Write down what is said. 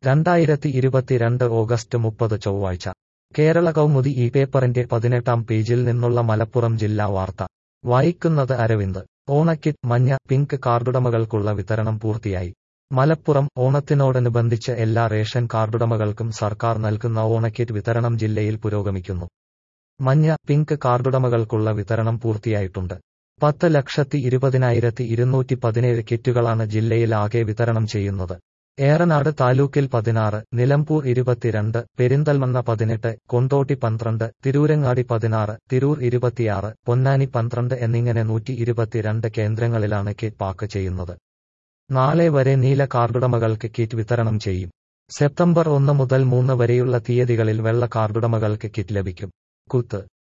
രണ്ടായിരത്തി ഇരുപത്തിരണ്ട് ഓഗസ്റ്റ് മുപ്പത് ചൊവ്വാഴ്ച കേരള കൗമുദി ഈ പേപ്പറിന്റെ പതിനെട്ടാം പേജിൽ നിന്നുള്ള മലപ്പുറം ജില്ലാ വാർത്ത വായിക്കുന്നത് അരവിന്ദ് ഓണക്കിറ്റ് മഞ്ഞ പിങ്ക് കാർഡുടമകൾക്കുള്ള വിതരണം പൂർത്തിയായി മലപ്പുറം ഓണത്തിനോടനുബന്ധിച്ച് എല്ലാ റേഷൻ കാർഡുടമകൾക്കും സർക്കാർ നൽകുന്ന ഓണക്കിറ്റ് വിതരണം ജില്ലയിൽ പുരോഗമിക്കുന്നു മഞ്ഞ പിങ്ക് കാർഡുടമകൾക്കുള്ള വിതരണം പൂർത്തിയായിട്ടുണ്ട് പത്ത് ലക്ഷത്തി ഇരുപതിനായിരത്തി ഇരുന്നൂറ്റി പതിനേഴ് കിറ്റുകളാണ് ജില്ലയിൽ ആകെ വിതരണം ചെയ്യുന്നത് ഏറനാട് താലൂക്കിൽ പതിനാറ് നിലമ്പൂർ ഇരുപത്തിരണ്ട് പെരിന്തൽമണ്ണ പതിനെട്ട് കൊണ്ടോട്ടി പന്ത്രണ്ട് തിരൂരങ്ങാടി പതിനാറ് തിരൂർ ഇരുപത്തിയാറ് പൊന്നാനി പന്ത്രണ്ട് എന്നിങ്ങനെ നൂറ്റി ഇരുപത്തിരണ്ട് കേന്ദ്രങ്ങളിലാണ് കിറ്റ് പാക്ക് ചെയ്യുന്നത് നാളെ വരെ നീല കാർഡുടമകൾക്ക് കിറ്റ് വിതരണം ചെയ്യും സെപ്റ്റംബർ ഒന്ന് മുതൽ മൂന്ന് വരെയുള്ള തീയതികളിൽ വെള്ള കാർഡുടമകൾക്ക് കിറ്റ് ലഭിക്കും കുത്ത്